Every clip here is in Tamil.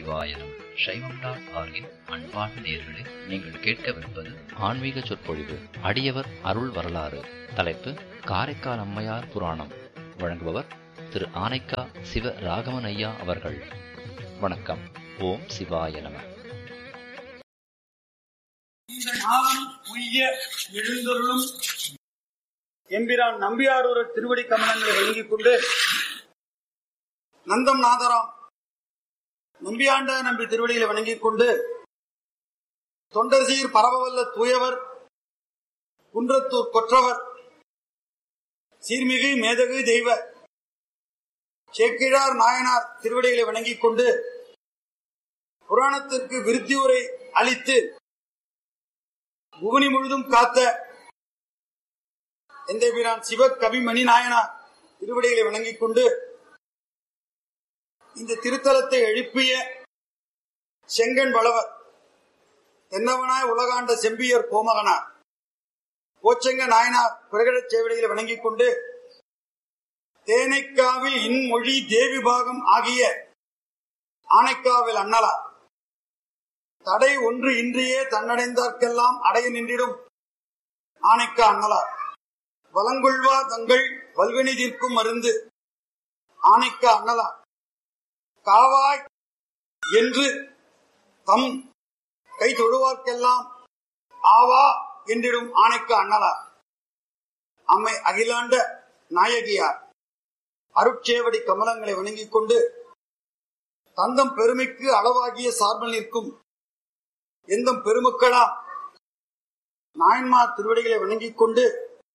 சிவாய நம சைவம் டாட் ஆர்கின் அன்பார்ந்த நேயர்களே நீங்கள் கேட்கவிருப்பது ஆன்மீக சொற்பொழிவு அடியவர் அருள் வரலாறு தலைப்பு காரைக்கால் அம்மையார் புராணம் வழங்குபவர் திரு ஆனைக்கா சிவ ராகவன் ஐயா அவர்கள் வணக்கம் ஓம் சிவாய நம இந்த நாளும் உய்ய எழுந்தருளும் எம்பிரான் நம்பியாரூர திருவடி கமலங்களை வழங்கிக் கொண்டு நந்தம் நாதராம் நம்பியாண்ட நம்பி திருவடிகளை வணங்கிக் கொண்டு தொண்டர் சீர் பரவவல்ல தூயவர் குன்றத்தூர் கொற்றவர் சீர்மிகு மேதகு தெய்வ சேக்கிழார் நாயனார் திருவடிகளை வணங்கிக் கொண்டு புராணத்திற்கு விருத்தியுரை அளித்து புவனி முழுதும் காத்த எந்த பிரான் சிவ கவிமணி நாயனார் திருவடிகளை வணங்கிக் கொண்டு இந்த திருத்தலத்தை எழுப்பிய செங்கன் வளவர் தென்னவனாய் உலகாண்ட செம்பியர் கோமகனார் கோச்செங்க நாயனார் பிரகடச் சேவடிகளை வணங்கிக் கொண்டு தேனைக்காவில் இன்மொழி தேவி பாகம் ஆகிய ஆனைக்காவில் அண்ணலார் தடை ஒன்று இன்றியே தன்னடைந்தார்க்கெல்லாம் அடைய நின்றிடும் ஆனைக்கா அண்ணலார் வலங்கொள்வா தங்கள் வல்வினை தீர்க்கும் மருந்து ஆனைக்கா அண்ணலார் காவாய் என்று தம் கை தொழுவார்க்கெல்லாம் ஆவா என்றிடும் ஆனைக்கா அண்ணலார் அம்மை அகிலாண்ட நாயகியார் அருட்சேவடி கமலங்களை வணங்கிக் கொண்டு தந்தம் பெருமைக்கு அளவாகிய சார்பில் நிற்கும் எந்தம் பெருமக்களாம் நாயன்மார் திருவடிகளை வணங்கிக் கொண்டு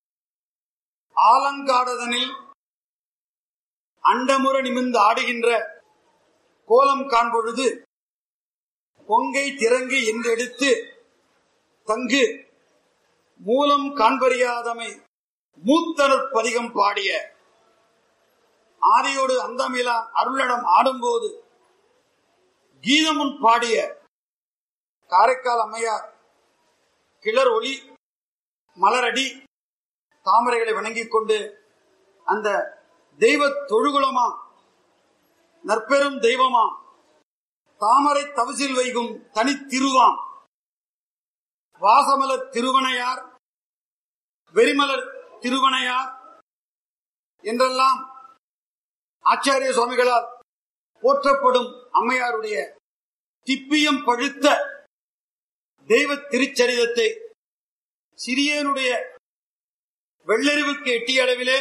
ஆலங்காடதனில் அண்டமுற நிமிர்ந்து ஆடுகின்ற கோலம் காண்பொழுது பொங்கை திறங்கு என்று எடுத்து தங்கு மூலம் காண்பறியாதமை மூத்தனர் பதிகம் பாடிய ஆதியோடு அந்தமிலான் அருளடம் ஆடும்போது கீதமுன் பாடிய காரைக்கால் அம்மையார் கிளர் ஒளி மலரடி தாமரைகளை வணங்கிக் கொண்டு அந்த தெய்வ தொழுகுலமா நற்பெரும் தெய்வமா தாமரை தவசில் வைகும் தனித்திருவாம் வாசமலர் திருவனையார் வெறிமலர் திருவனையார் என்றெல்லாம் ஆச்சாரிய சுவாமிகளால் போற்றப்படும் அம்மையாருடைய திப்பியம் பழுத்த தெய்வ திருச்சரிதத்தை சிறியனுடைய வெள்ளறிவுக்கு எட்டிய அளவிலே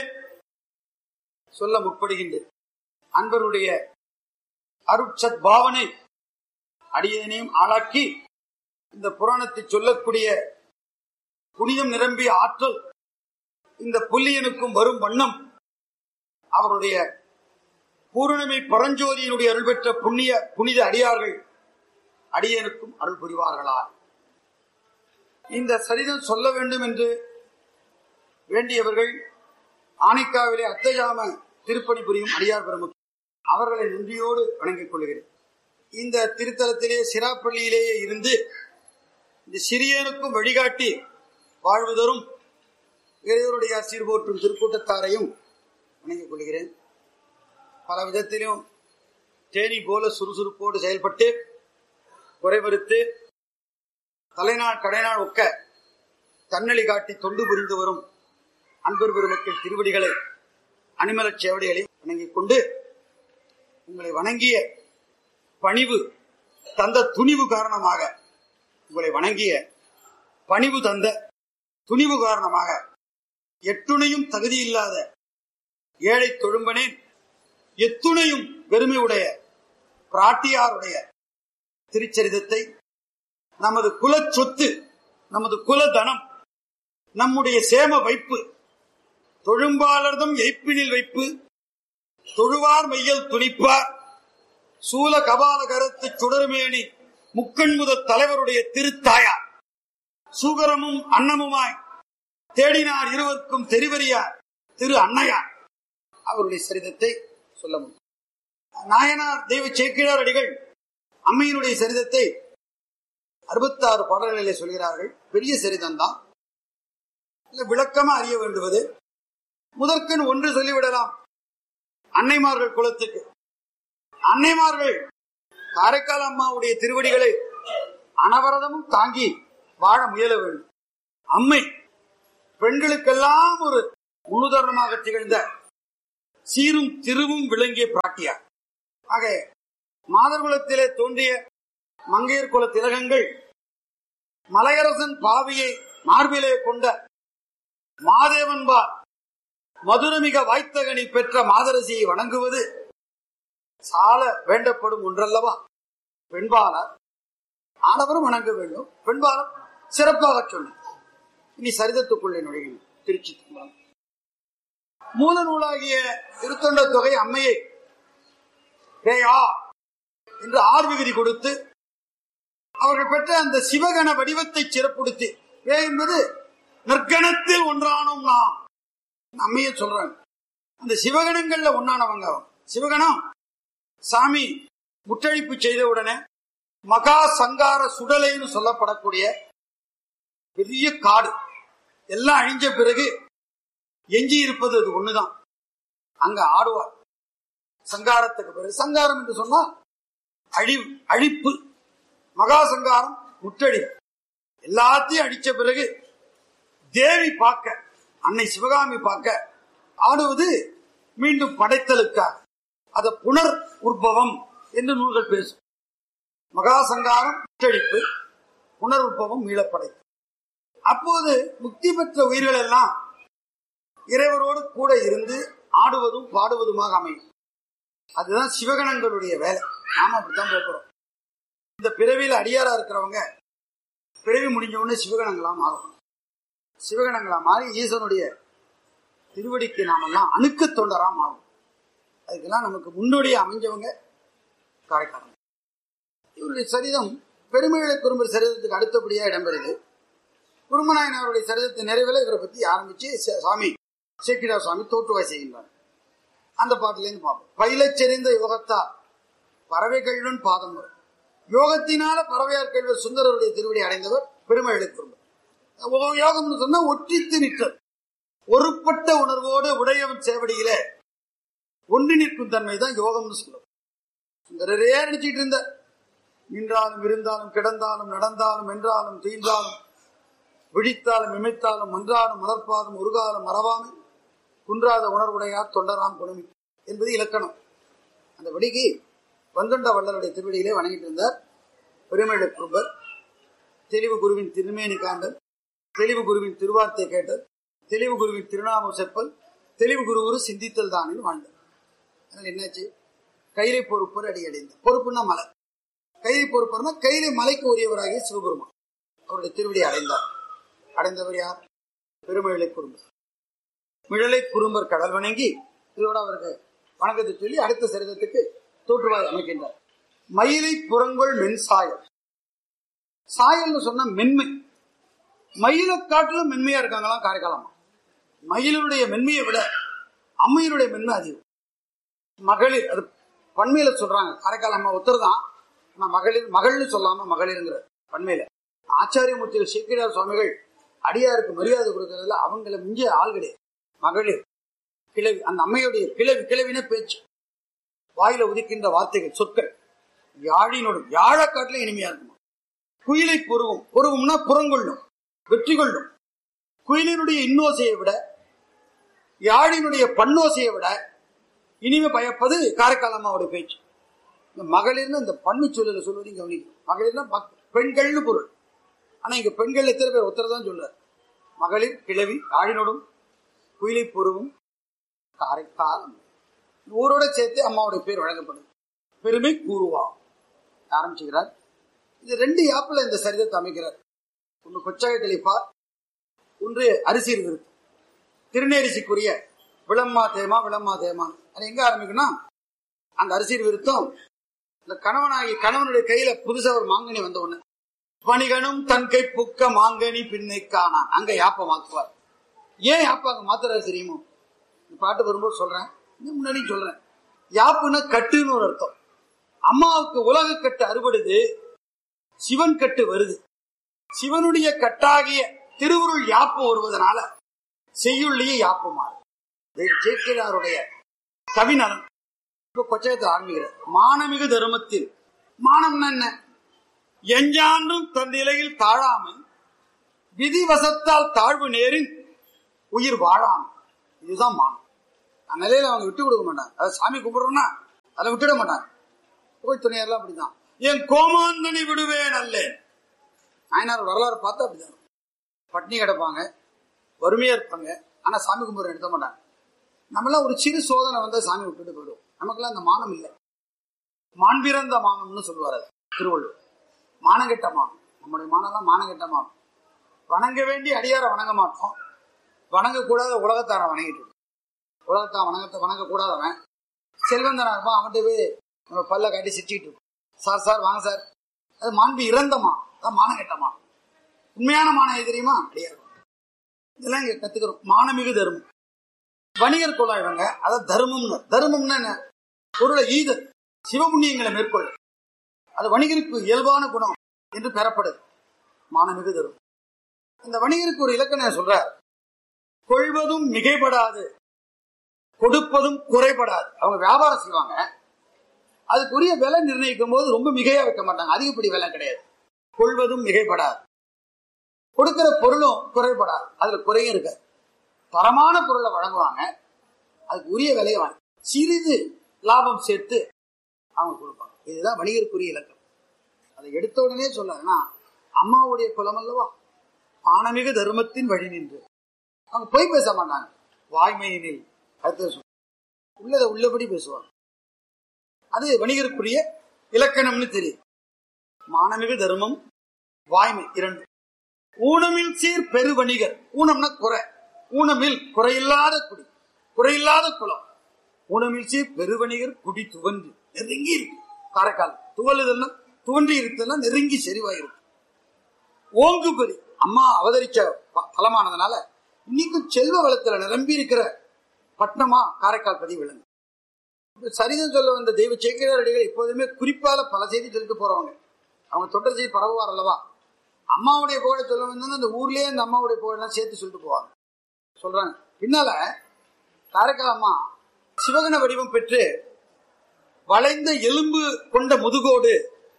சொல்ல முற்படுகின்றது அன்பருடைய அருட்சத் பாவனை அடியனையும் ஆளாக்கி இந்த புராணத்தை சொல்லக்கூடிய புனிதம் நிரம்பிய ஆற்றல் இந்த புல்லியனுக்கும் வரும் வண்ணம் அவருடைய பூரணமை பரஞ்சோதியினுடைய அருள் பெற்ற புண்ணிய புனித அடியார்கள் அடியனுக்கும் அருள் புரிவார்களா இந்த சரிதம் சொல்ல வேண்டும் என்று வேண்டியவர்கள் ஆனைக்காவிலே அத்தஜாம திருப்பணி புரியும் அடியார் பெருமக்கள் அவர்களை நன்றியோடு வணங்கிக் கொள்கிறேன் இந்த திருத்தலத்திலே சிராப்பள்ளியிலேயே இருந்து இந்த சிறியனுக்கும் வழிகாட்டி வாழ்வு தரும் இறைவருடைய சீர்போற்றும் திருக்கூட்டத்தாரையும் வணங்கிக் கொள்கிறேன் பல விதத்திலும் தேனி போல சுறுசுறுப்போடு செயல்பட்டு குறைவறுத்து தலைநாள் கடைநாள் ஒக்க தன்னலி காட்டி தொண்டு புரிந்து வரும் அன்பர் பெருமக்கள் திருவடிகளை அணிமலச் சேவடிகளை வணங்கிக் கொண்டு உங்களை வணங்கிய பணிவு தந்த துணிவு காரணமாக உங்களை வணங்கிய பணிவு தந்த துணிவு காரணமாக எட்டுணையும் தகுதி இல்லாத ஏழை தொழும்பனேன் எத்துணையும் பெருமையுடைய பிராட்டியாருடைய திருச்சரிதத்தை நமது குல சொத்து நமது குல தனம் நம்முடைய சேம வைப்பு தொழும்பாளர்தம் எய்ப்பினில் வைப்பு தொழுவார் மையல் துணிப்பார் சூல கபால கரத்து சுடர்மேனி முக்கண்முத தலைவருடைய திருத்தாயார் சூகரமும் அன்னமுமாய் தேடினார் இருவருக்கும் தெரிவறியார் திரு அன்னையார் அவருடைய சரிதத்தை சொல்ல முடியும் நாயனார் தெய்வ சேக்கிழார் அடிகள் அம்மையினுடைய சரிதத்தை அறுபத்தாறு பாடல்களிலே சொல்கிறார்கள் பெரிய சரிதம் தான் விளக்கமா அறிய வேண்டுவது முதற்கண் ஒன்று சொல்லிவிடலாம் அன்னைமார்கள் குலத்துக்கு அன்னைமார்கள் காரைக்கால் அம்மாவுடைய திருவடிகளை அனவரதமும் தாங்கி வாழ முயல வேண்டும் அம்மை பெண்களுக்கெல்லாம் ஒரு முன்னுதாரணமாக திகழ்ந்த சீரும் திருவும் விளங்கிய பிராட்டியார் ஆக மாதர்குலத்திலே தோன்றிய மங்கையர் குல திலகங்கள் மலையரசன் பாவியை மார்பிலே கொண்ட மாதேவன்பார் மதுரமிக வாய்த்தகனி பெற்ற மாதரசியை வணங்குவது சால வேண்டப்படும் ஒன்றல்லவா பெண்பாளர் ஆடவரும் வணங்க வேண்டும் பெண்பாளர் சிறப்பாக சொன்னார் இனி சரிதத்துக்குள்ளே நுழையும் திருச்சி தம்பரம் மூல நூலாகிய திருத்தொண்ட தொகை அம்மையை பேயா என்று ஆர் விகுதி கொடுத்து அவர்கள் பெற்ற அந்த சிவகண வடிவத்தை சிறப்புடுத்தி வே என்பது நற்கணத்தில் ஒன்றானோம் நாம் அம்மைய சொல்றாங்க அந்த சிவகணங்கள்ல ஒன்னானவங்க அவங்க சிவகணம் சாமி முற்றழிப்பு செய்த உடனே மகா சங்கார சுடலைன்னு சொல்லப்படக்கூடிய பெரிய காடு எல்லாம் அழிஞ்ச பிறகு எஞ்சி இருப்பது அது ஒண்ணுதான் அங்க ஆடுவார் சங்காரத்துக்கு பிறகு சங்காரம் என்று சொன்னா அழிவு அழிப்பு மகா சங்காரம் முற்றழிப்பு எல்லாத்தையும் அடிச்ச பிறகு தேவி பார்க்க அன்னை சிவகாமி பார்க்க ஆடுவது மீண்டும் படைத்தலுக்காக அத புனர் உற்பவம் என்று நூல்கள் பேசும் மகா சங்காரம் முற்றழிப்பு புனர் உற்பவம் மீளப்படைப்பு அப்போது முக்தி பெற்ற உயிர்கள் எல்லாம் இறைவரோடு கூட இருந்து ஆடுவதும் பாடுவதுமாக அமையும் அதுதான் சிவகணங்களுடைய வேலை நாம அப்படித்தான் போகிறோம் இந்த பிறவியில் அடியாரா இருக்கிறவங்க பிறவி முடிஞ்ச உடனே சிவகணங்களா மாறும் சிவகணங்களா மாறி ஈசனுடைய திருவடிக்கு நாமெல்லாம் அணுக்க தொண்டரா மாறும் அதுக்கெல்லாம் நமக்கு முன்னோடியா அமைஞ்சவங்க காரைக்காலம் இவருடைய சரிதம் பெருமைகளை குறும்பர் சரிதத்துக்கு அடுத்தபடியா இடம்பெறுது குருமநாயன் அவருடைய சரிதத்தை நிறைவேல இவரை பத்தி ஆரம்பிச்சு ச- சாமி சேக்கிடா சுவாமி தோற்றுவாய் செய்கின்றார் அந்த பாட்டிலேருந்து பார்ப்போம் பயிலச் செறிந்த யோகத்தால் பறவைகளுடன் பாதம் வரும் யோகத்தினால பறவையார் கேள்வர் சுந்தரருடைய திருவடி அடைந்தவர் பெருமைகளை குறும்பர் யோகம்னு சொன்னா ஒற்றித்து நிற்றல் ஒருப்பட்ட உணர்வோடு உடையவன் சேவடியிலே ஒன்றி நிற்கும் தன்மை தான் யோகம்னு சொல்லும் சுந்தரரே நினைச்சிட்டு இருந்த நின்றாலும் இருந்தாலும் கிடந்தாலும் நடந்தாலும் வென்றாலும் தீண்டாலும் விழித்தாலும் இமைத்தாலும் மன்றாலும் மலர்ப்பாலும் ஒருகாலம் மறவாமை குன்றாத உணர்வுடையார் தொண்டராம் குணமி என்பது இலக்கணம் அந்த வடிக்கு வந்தொண்ட வள்ளலுடைய திருவடியிலே வணங்கிட்டு இருந்தார் பெருமையுடைய குருபர் தெளிவு குருவின் திருமேனி காண்டல் தெளிவு குருவின் திருவார்த்தை கேட்டல் தெளிவு குருவின் திருநாமம் செப்பல் தெளிவு குருவுரு சிந்தித்தல் தானில் வாழ்ந்தார் அதனால என்னாச்சு கைலை பொறுப்பர் அடி அடைந்தார் பொறுப்புன்னா மலை கைலை பொறுப்பர்னா கைலை மலைக்கு உரியவராகிய சிவபெருமான் அவருடைய திருவடி அடைந்தார் அடைந்தவர் யார் பெருமிழலை குறும்பர் மிழலை குறும்பர் கடல் வணங்கி இதோட அவருக்கு வணக்கத்தை சொல்லி அடுத்த சரிதத்துக்கு தோற்றுவாய் அமைக்கின்றார் மயிலை புறங்கொள் மென் சாயல் சாயல்னு சொன்னா மென்மை மயிலை காட்டிலும் மென்மையா இருக்காங்களாம் காரைக்காலமா மயிலுடைய மென்மையை விட அம்மையினுடைய மென்மை அதிகம் மகளிர் அது பண்மையில சொல்றாங்க காரைக்கால் அம்மா ஒருத்தர் தான் ஆனா மகளிர் மகள்னு சொல்லாம மகளிருங்கிற பண்மையில ஆச்சாரியமூர்த்தி சேக்கிரார் சுவாமிகள் அடியாருக்கு மரியாதை கொடுக்கறதுல அவங்கள மிஞ்ச ஆள் கிடையாது மகளிர் கிழவி அந்த அம்மையுடைய கிழவி கிழவின பேச்சு வாயில உதிக்கின்ற வார்த்தைகள் சொற்கள் யாழினோடு யாழக்காட்டுல இனிமையா இருக்குமா குயிலை பொருவும் பொருவும்னா புறங்கொள்ளும் வெற்றி கொள்ளும் குயிலினுடைய இன்னோசையை விட யாழினுடைய பன்னோசையை விட இனிமே பயப்பது காரைக்கால் அம்மாவுடைய பேச்சு இந்த மகளிர்னு இந்த பண்ணு சொல்லல சொல்வதையும் கவனிக்கணும் மகளிர்னா பக்- பெண்கள்னு பொருள் ஆனா இங்க பெண்கள் எத்தனை பேர் ஒருத்தர் தான் சொல்றார் மகளிர் கிழவி ஆழினோடும் குயிலை பொருவும் காரைக்கால் அம்மா. ஊரோட சேர்த்து அம்மாவுடைய பேர் வழங்கப்படுது பெருமை கூறுவா ஆரம்பிச்சுக்கிறார் இது ரெண்டு யாப்பில் இந்த சரிதத்தை அமைக்கிறார் ஒன்று கொச்சகை தெளிப்பார் ஒன்று அரிசி விருத்தம் திருநேரிசிக்குரிய விளம்மா தேமா விளம்மா தேமா அது எங்க ஆரம்பிக்கும்னா அந்த அரிசி விருத்தம் இந்த கணவனாகி கணவனுடைய கையில புதுசா ஒரு மாங்கனி வந்த உடனே பணிகனும் தன் கை புக்க மாங்கனி பின்னை காணான் அங்க யாப்ப மாத்துவார் ஏன் யாப்ப அங்க மாத்துறாரு தெரியுமோ இந்த பாட்டு வரும்போது சொல்றேன் இன்னும் முன்னாடி சொல்றேன் யாப்புன்னா கட்டுன்னு ஒரு அர்த்தம் அம்மாவுக்கு உலக கட்டு அறுபடுது சிவன் கட்டு வருது சிவனுடைய கட்டாகிய திருவுருள் யாப்பு வருவதனால செய்யுள்ளியே யாப்பு மாறும் இது சேக்கிராருடைய கவிநலன் இப்ப கொச்சகத்தை ஆரம்பிக்கிறார் மானமிகு தர்மத்தில் மானம்னா என்ன எஞ்சான்றும் தன் நிலையில் தாழாமல் விதிவசத்தால் தாழ்வு நேரின் உயிர் வாழாமல் இதுதான் மானம் அந்த நிலையில அவங்க விட்டு கொடுக்க மாட்டாங்க அதாவது சாமி கும்பிடுறோம்னா அதை விட்டுட மாட்டாங்க போய் துணையெல்லாம் அப்படிதான் என் கோமாந்தனை விடுவேன் அல்ல நாயனார் வரலாறு பார்த்தா அப்படிதான் பட்னி கிடப்பாங்க வறுமையா இருப்பாங்க ஆனா சாமி கும்பிட எடுத்த மாட்டாங்க நம்மளாம் ஒரு சிறு சோதனை வந்தா சாமி விட்டுட்டு போயிடும் நமக்கெல்லாம் அந்த மானம் இல்லை மாண்பிறந்த மானம்னு சொல்லுவார் அது திருவள்ளுவர் மானங்கெட்ட மானம் நம்முடைய மானம்லாம் மானங்கெட்ட மானம் வணங்க வேண்டிய அடியார வணங்க மாட்டோம் வணங்கக்கூடாத உலகத்தார வணங்கிட்டு இருக்கோம். உலகத்தான் வணங்கத்தை வணங்கக்கூடாதவன் செல்வந்தனா இருப்பான் அவன்கிட்ட போய் நம்ம பல்ல காட்டி சிரிச்சுக்கிட்டு இருக்கோம் சார் சார் வாங்க சார் அது மாண்பு இறந்தமா அதான் மானங்கெட்டமா உண்மையான மானம் எது தெரியுமா அடியார் இதெல்லாம் இங்க கத்துக்கிறோம் மானமிகு தர்மம் வணிகர் குலம் இவங்க அதான் தர்மம்னு தர்மம்னா என்ன பொருளை ஈதல் சிவபுண்ணியங்களை மேற்கொள்ள அது வணிகருக்கு இயல்பான குணம் என்று பெறப்படுது மானமிகு தர்மம் இந்த வணிகருக்கு ஒரு இலக்கணம் சொல்றார் கொள்வதும் மிகைப்படாது கொடுப்பதும் குறைபடாது அவங்க வியாபாரம் செய்வாங்க அதுக்குரிய விலை நிர்ணயிக்கும் போது ரொம்ப மிகையா வைக்க மாட்டாங்க அதிகப்படி விலை கிடையாது கொள்வதும் மிகைப்படாது கொடுக்கிற பொருளும் குறைபடாது அதுல குறையும் இருக்காது தரமான பொருளை வழங்குவாங்க அதுக்கு உரிய விலையை வாங்கி சிறிது லாபம் சேர்த்து அவங்க கொடுப்பாங்க இதுதான் வணிகருக்குரிய இலக்கம் அதை எடுத்த உடனே சொல்லாதுன்னா அம்மாவுடைய குலம் அல்லவா ஆனமிகு தர்மத்தின் வழி நின்று அவங்க பொய் பேச மாட்டாங்க வாய்மையினில் அடுத்தது சொல்லு. உள்ளதை உள்ளபடி பேசுவாங்க அது வணிகருக்குரிய இலக்கணம்னு தெரியும் மானமிகு தர்மம் வாய்மை இரண்டு ஊனமில் சீர் பெரு வணிகர் ஊனம்னா குறை ஊனமில் குறையில்லாத குடி குறையில்லாத குலம் ஊனமில் சீர் பெருவணிகர் குடி துவந்து நெருங்கி இருக்கு காரைக்கால் துவலுதல்னா துவன்றி இருத்தெல்லாம் நெருங்கி செறிவாயிருக்கு ஓங்கு பெரி அம்மா அவதரிச்ச ப- பலமானதுனால இன்னைக்கும் செல்வ வளத்துல நிரம்பி இருக்கிற பட்டணமா காரைக்கால் பதிவு விளங்கு இப்ப சரிதம் சொல்ல வந்த தெய்வ சேக்கிரார் அடிகள் எப்போதுமே குறிப்பால பல செய்தி சொல்லிட்டு போறவங்க அவங்க தொடர் செய்தி பரவுவார் அல்லவா அம்மாவுடைய புகழை சொல்ல வந்தா அந்த ஊர்லயே அந்த அம்மாவுடைய புகழெல்லாம் சேர்த்து சொல்லிட்டு போவாங்க சொல்றாங்க பின்னால காரைக்கால் அம்மா சிவகண வடிவம் பெற்று வளைந்த எலும்பு கொண்ட முதுகோடு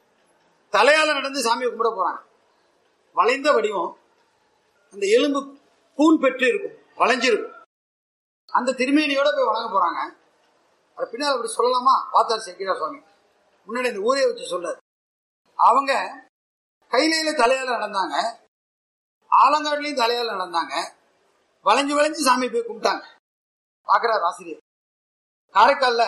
தலையால நடந்து சாமியை கும்பிட போறாங்க வளைந்த வடிவம் அந்த எலும்பு கூன் பெற்று இருக்கும் வளைஞ்சிருக்கும் அந்த திருமேனியோட போய் வணங்க போறாங்க அது பின்னால் அப்படி சொல்லலாமா பார்த்தார் சேக்கிரா சுவாமி முன்னாடி இந்த ஊரே வச்சு சொல்றாரு அவங்க கையில தலையால நடந்தாங்க ஆலங்காடுலயும் தலையால நடந்தாங்க வளைஞ்சு வளைஞ்சு சாமி போய் கும்பிட்டாங்க பாக்குறாரு ஆசிரியர் காரைக்கால்ல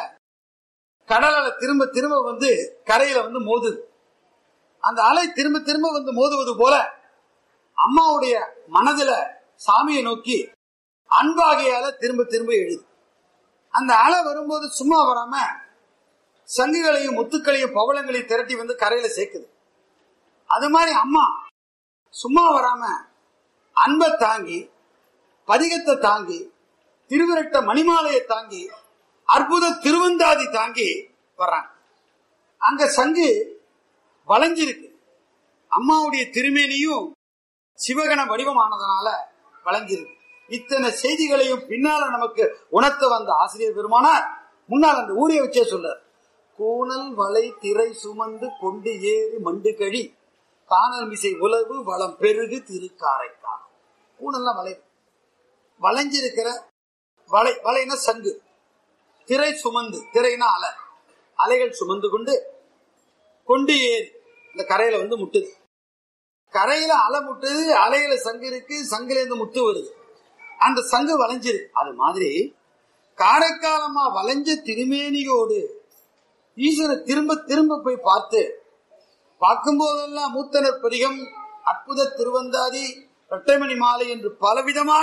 கடல் அலை திரும்ப திரும்ப வந்து கரையில வந்து மோதுது அந்த அலை திரும்ப திரும்ப வந்து மோதுவது போல அம்மாவுடைய மனதுல சாமியை நோக்கி அன்பாகியால திரும்ப திரும்ப எழுது அந்த அலை வரும்போது சும்மா வராம சங்குகளையும் முத்துக்களையும் பவளங்களையும் திரட்டி வந்து கரையில சேர்க்குது அது மாதிரி அம்மா சும்மா வராம அன்பை தாங்கி பதிகத்தை தாங்கி திருவிரட்ட மணிமாலையை தாங்கி அற்புத திருவந்தாதி தாங்கி வர்றாங்க அங்க சங்கு வளைஞ்சிருக்கு அம்மாவுடைய திருமேனியும் சிவகண வடிவமானதுனால வளைஞ்சிருக்கு இத்தனை செய்திகளையும் பின்னால நமக்கு உணர்த்த வந்த ஆசிரியர் பெருமானார் முன்னால் அந்த ஊரைய வச்சே சொல்றார் கூணல் வலை திரை சுமந்து கொண்டு ஏறி மண்டு கழி காணல் மிசை உலவு வளம் பெருகு திருக்காரைக்கால் கூணல்லாம் வலை வளைஞ்சிருக்கிற வலை வலைனா சங்கு திரை சுமந்து திரைனா அலை அலைகள் சுமந்து கொண்டு கொண்டு ஏறி இந்த கரையில வந்து முட்டுது கரையில அலை முட்டுது அலையில சங்கு இருக்கு சங்குல இருந்து முத்து வருது அந்த சங்கு வளைஞ்சிருக்கு அது மாதிரி காரைக்காலமா வளைஞ்ச திருமேனியோடு ஈஸ்வரை திரும்ப திரும்ப போய் பார்த்து பார்க்கும் போதெல்லாம் மூத்தனர் பதிகம் அற்புத திருவந்தாதி இரட்டைமணி மாலை என்று பலவிதமான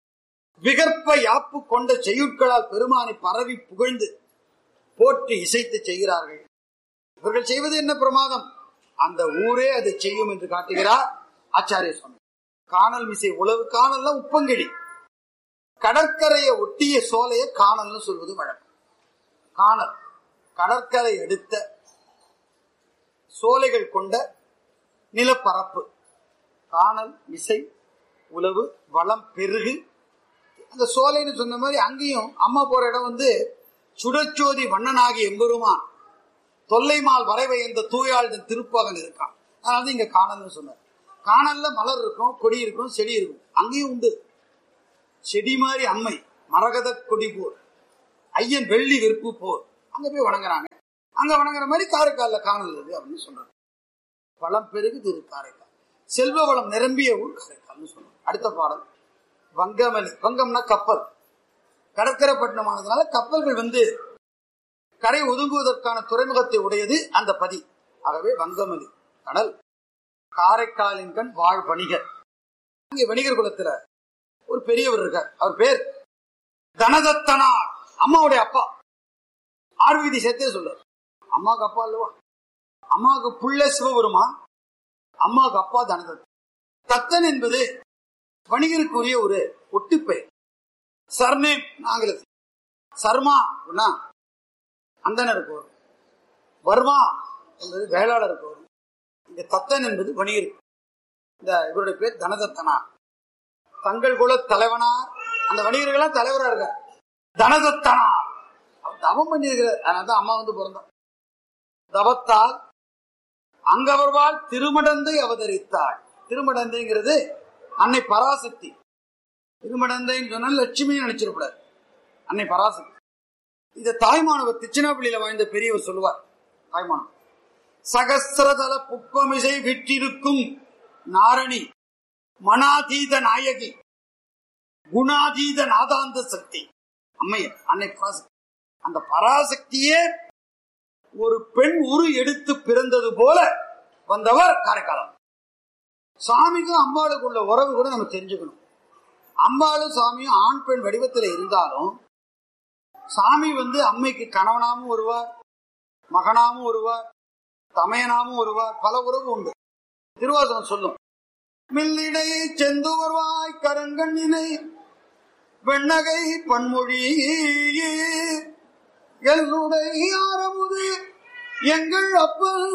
விகற்ப யாப்பு கொண்ட செய்யுட்களால் பெருமானை பரவி புகழ்ந்து போற்றி இசைத்து செய்கிறார்கள் இவர்கள் செய்வது என்ன பிரமாதம் அந்த ஊரே அதை செய்யும் என்று காட்டுகிறார் ஆச்சாரிய சுவாமி காணல் மிசை உழவு காணல்ல உப்பங்கிழி கடற்கரையை ஒட்டிய சோலையை காணல்னு சொல்வது வழக்கம் காணல் கடற்கரை எடுத்த சோலைகள் கொண்ட நிலப்பரப்பு காணல் மிசை உழவு வளம் பெருகு அந்த சோலைன்னு சொன்ன மாதிரி அங்கேயும் அம்மா போற இடம் வந்து சுடச்சோதி வண்ணனாகி எம்பெருமான் தொல்லைமால் வரைவை இந்த தூயாள் திருப்பகன் இருக்கான் அதனால இங்க காணல்னு சொன்னார் காணல்ல மலர் இருக்கும் கொடி இருக்கும் செடி இருக்கும் அங்கேயும் உண்டு செடி மாதிரி அம்மை மரகத கொடி போர் ஐயன் வெள்ளி வெறுப்பு போர் அங்க போய் வணங்குறாங்க அங்க வணங்குற மாதிரி காரைக்கால்ல காணல் இருக்கு அப்படின்னு சொல்றாங்க வளம் பெருகு திரு காரைக்கால் செல்வ வளம் நிரம்பிய ஊர் காரைக்கால்னு சொல்றாங்க அடுத்த பாடல் வங்கமலி வங்கம்னா கப்பல் கடற்கரை பட்டணமானதுனால கப்பல்கள் வந்து கரை ஒதுங்குவதற்கான துறைமுகத்தை உடையது அந்த பதி ஆகவே வங்கமலி கடல் காரைக்காலின் கண் வாழ் வணிகர் இங்கே வணிகர் குலத்துல ஒரு பெரியவர் இருக்கார் அவர் பேர் தனதத்தனார் அம்மாவுடைய அப்பா ஆர்வீதி சேர்த்தே சொல்றார் அம்மாவுக்கு அப்பா அல்லவா அம்மாவுக்கு புள்ள சிவபெருமான் அம்மாவுக்கு அப்பா தனதத்தன் தத்தன் என்பது வணிகருக்குரிய ஒரு ஒட்டுப்பெயர் சர்நேம் ஆங்கிலத்தில் சர்மா அப்படின்னா அந்தனருக்கு வரும் வர்மா என்பது வேளாளருக்கு வரும் இந்த தத்தன் என்பது வணிகர் இந்த இவருடைய பேர் தனதத்தனா தங்கள் குல தலைவனார் அந்த வணிகர்கள்லாம் தலைவரா இருக்கார் தனதத்தனா அவர் தவம் பண்ணியிருக்கிறார் அதனால தான் அம்மா வந்து பிறந்தார் தவத்தால் அங்கவர்வாள் திருமடந்தை அவதரித்தாள் திருமடந்தைங்கிறது அன்னை பராசக்தி திருமடந்தைன்னு சொன்னா லட்சுமி நினைச்சிடக்கூடாது அன்னை பராசக்தி இத தாய்மானவர் திருச்சினாப்பள்ளியில வாழ்ந்த பெரியவர் சொல்லுவார் தாய்மானவர் சகசிரதல புப்பமிசை விற்றிருக்கும் நாரணி மனாதீத நாயகி குணாதீத நாதாந்த சக்தி அம்மையர் அன்னை பராசக்தி அந்த பராசக்தியே ஒரு பெண் உரு எடுத்து பிறந்தது போல வந்தவர் காரைக்காலம் சாமிக்கும் அம்பாளுக்கு உள்ள உறவு கூட நம்ம தெரிஞ்சுக்கணும் அம்பாளும் சாமியும் ஆண் பெண் வடிவத்தில் இருந்தாலும் சாமி வந்து அம்மைக்கு கணவனாவும் வருவார் மகனாவும் வருவார் தமையனாவும் வருவார் பல உறவு உண்டு திருவாசகம் சொல்லும் மில்லிடை செந்து வருவாய் கரங்கண்ணினை வெண்ணகை பன்மொழி என்னுடைய ஆரமுது எங்கள் அப்பல்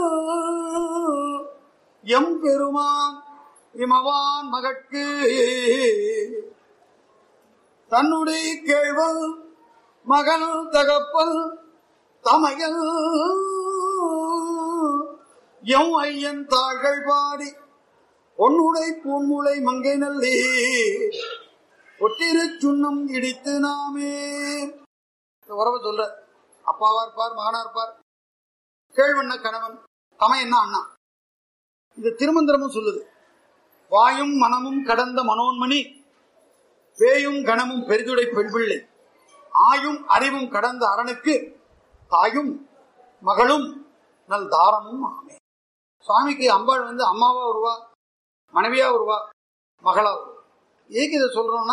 எம் பெருமான் இமவான் மகட்கு தன்னுடைய கேழ்வல் மகள் தகப்பல் தமையல் எம் ஐயன் தாள்கள் பாடி பொன்னுடை பூமுளை மங்கை நல்லே ஒட்டிரு சுண்ணம் இடித்து நாமே இந்த உறவை சொல்ற அப்பாவா இருப்பார் மகனா இருப்பார் கேழ்வண்ண கணவன் தமையன்னா அண்ணா இந்த திருமந்திரமும் சொல்லுது வாயும் மனமும் கடந்த மனோன்மணி பேயும் கணமும் பெரிதுடை பெண் பிள்ளை ஆயும் அறிவும் கடந்த அரணுக்கு தாயும் மகளும் நல் தாரமும் ஆமே சுவாமிக்கு அம்பாள் வந்து அம்மாவா வருவா மனைவியா வருவா மகளா வருவா ஏக்கு இதை சொல்றோம்னா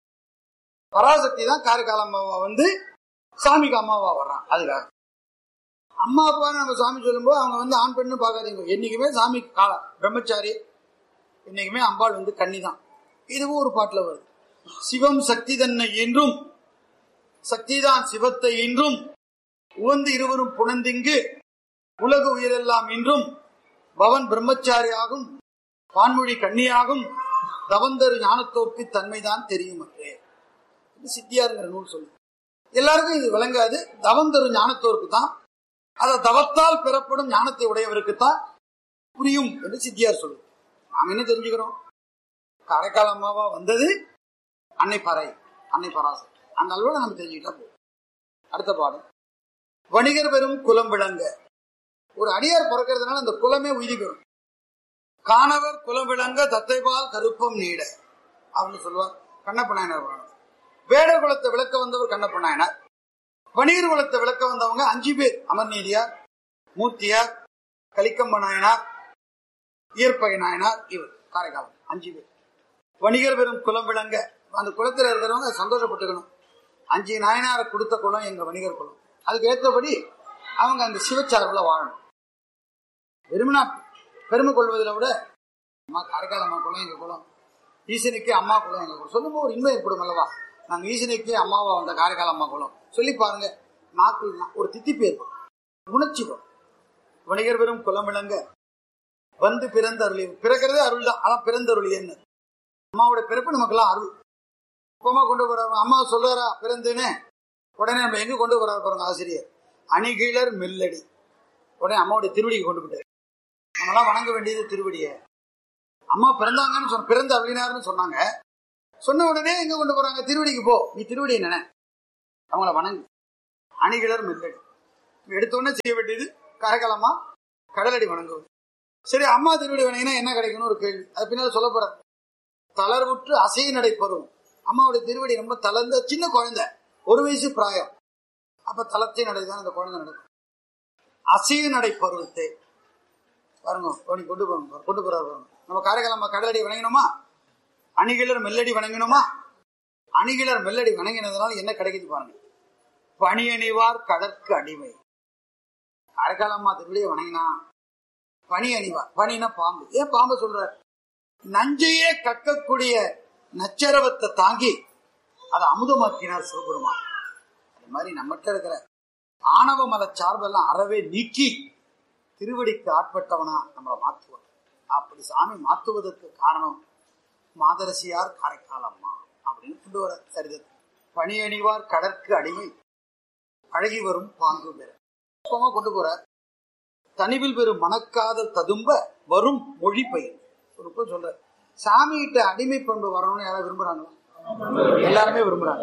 பராசக்தி தான் காரைக்கால் அம்மாவா வந்து சாமிக்கு அம்மாவா வர்றான் அதுக்காக அம்மா அப்பா நம்ம சாமி சொல்லும்போது அவங்க வந்து ஆண் பெண்ணு பார்க்காதீங்க என்னைக்குமே சாமி கால பிரம்மச்சாரி என்னைக்குமே அம்பாள் வந்து கன்னி தான் இதுவும் ஒரு பாட்டுல வருது சிவம் சக்தி தன்னை என்றும் சக்திதான் சிவத்தை இன்றும் உவந்து இருவரும் புணர்ந்திங்கு உலக உயிரெல்லாம் இன்றும் பவன் பிரம்மச்சாரியாகும் பான்மொழி கன்னியாகும் தவந்தரு ஞானத்தோர்க்கு தன்மைதான் தெரியும் அன்றே இது சித்தியாருங்கிற நூல் சொல்லு எல்லாருக்கும் இது விளங்காது தவந்தரு ஞானத்தோருக்கு தான் அத தவத்தால் பெறப்படும் ஞானத்தை உடையவருக்குத்தான் புரியும் என்று சித்தியார் சொல்லு நாங்க என்ன தெரிஞ்சுக்கிறோம் காரைக்கால் அம்மாவா வந்தது அன்னை பறை அன்னை பராசர் அந்த அளவுல நம்ம தெரிஞ்சுக்கிட்டா போதும் அடுத்த பாடம் வணிகர் பெறும் குலம் விளங்க ஒரு அடியார் பிறக்கிறதுனால அந்த குலமே உயிரி பெறும் காணவர் குலம் விளங்க தத்தைபால் கருப்பம் நீட அப்படின்னு சொல்லுவார் கண்ணப்ப நாயனார் புராணம் வேடர் குலத்தை விளக்க வந்தவர் கண்ணப்ப நாயனார் வணிகர் குலத்தை விளக்க வந்தவங்க அஞ்சு பேர் அமர்நீதியார் மூர்த்தியார் கலிக்கம்ப நாயனார் இயற்பகை நாயனார் இவர் காரைக்காலம் அஞ்சு பேர் வணிகர் பெறும் குலம் விளங்க அந்த குலத்தில் இருக்கிறவங்க சந்தோஷப்பட்டுக்கணும் அஞ்சு நாயனாரை கொடுத்த குலம் எங்க வணிகர் குலம் அதுக்கு ஏற்றபடி அவங்க அந்த சிவச்சார்புல வாழணும் வெறுமனா பெருமை கொள்வதில் விட அம்மா காரைக்கால் அம்மா குலம் எங்க குலம் ஈசனுக்கே அம்மா குலம் எங்க குலம் சொல்லும்போது ஒரு இன்மை ஏற்படும் அல்லவா நாங்க ஈசனுக்கே அம்மாவா வந்த காரைக்கால் அம்மா குலம் சொல்லி பாருங்க நாக்குள் ஒரு தித்திப்பு ஏற்படும் உணர்ச்சி வரும் வணிகர் பெறும் குலம் விளங்க வந்து பிறந்த அருளி பிறக்கிறதே அருள் தான் அதான் பிறந்தருளி என்ன அம்மாவோட பிறப்பு நமக்கெல்லாம் அருள் அப்பமா கொண்டு போறாரு அம்மா சொல்றாரா பிறந்துன்னு உடனே நம்ம எங்க கொண்டு போறாரு பாருங்க ஆசிரியர் அணிகிழர் மெல்லடி உடனே அம்மாவுடைய திருவடிக்கு கொண்டு போயிட்டாரு நம்மளாம் வணங்க வேண்டியது திருவடியை அம்மா பிறந்தாங்கன்னு சொன்ன பிறந்த அவினார்னு சொன்னாங்க சொன்ன உடனே எங்க கொண்டு போறாங்க திருவடிக்கு போ நீ திருவடி என்ன அவங்கள வணங்கு அணிகிலர் மெல்லடி எடுத்த உடனே செய்ய வேண்டியது கரகலமா கடலடி வணங்குவது சரி அம்மா திருவடி வணங்கினா என்ன கிடைக்கும்னு ஒரு கேள்வி அது பின்னால் சொல்ல போற தளர்வுற்று அசைய நடைபெறும் அம்மாவுடைய திருவடி ரொம்ப தளர்ந்த சின்ன குழந்தை ஒரு வயசு பிராயம் அப்ப தளர்ச்சி நடைதான் அந்த குழந்தை நடக்கும் அசைய நடை பருவத்தை பாருங்க ஓடி கொண்டு போங்க கொண்டு போறாரு பாருங்க நம்ம காரைக்காலம்மா கடலடி வணங்கினோமா அணிகிலர் மெல்லடி வணங்கினோமா அணிகிலர் மெல்லடி வணங்கினதுனால என்ன கிடைக்குது பாருங்க பணி அணிவார் கடற்கு அடிமை காரைக்காலம்மா திருவிழியை வணங்கினா பனி அணிவார் பனினா பாம்பு ஏன் பாம்பு சொல்றார் நஞ்சையே கக்கக்கூடிய நச்சரவத்தை தாங்கி அதை அமுதமாக்கினார் சிவபெருமான் அது மாதிரி நம்மகிட்ட இருக்கிற ஆணவ மத சார்பெல்லாம் அறவே நீக்கி திருவடிக்கு ஆட்பட்டவனா நம்மளை மாத்துவார் அப்படி சாமி மாத்துவதற்கு காரணம் மாதரசியார் காரைக்கால் அம்மா அப்படின்னு கொண்டு வர சரிதத்தை பணி அணிவார் கடற்கு அடிமை அழகி வரும் பாங்கு பெற அப்பமா கொண்டு போற தனிவில் பெறும் மணக்காதல் ததும்ப வரும் மொழி பயிர் ஒரு புறம் சொல்ற சாமி கிட்ட அடிமை பண்பு வரணும்னு யாராவது விரும்புறாங்களா எல்லாருமே விரும்புறாங்க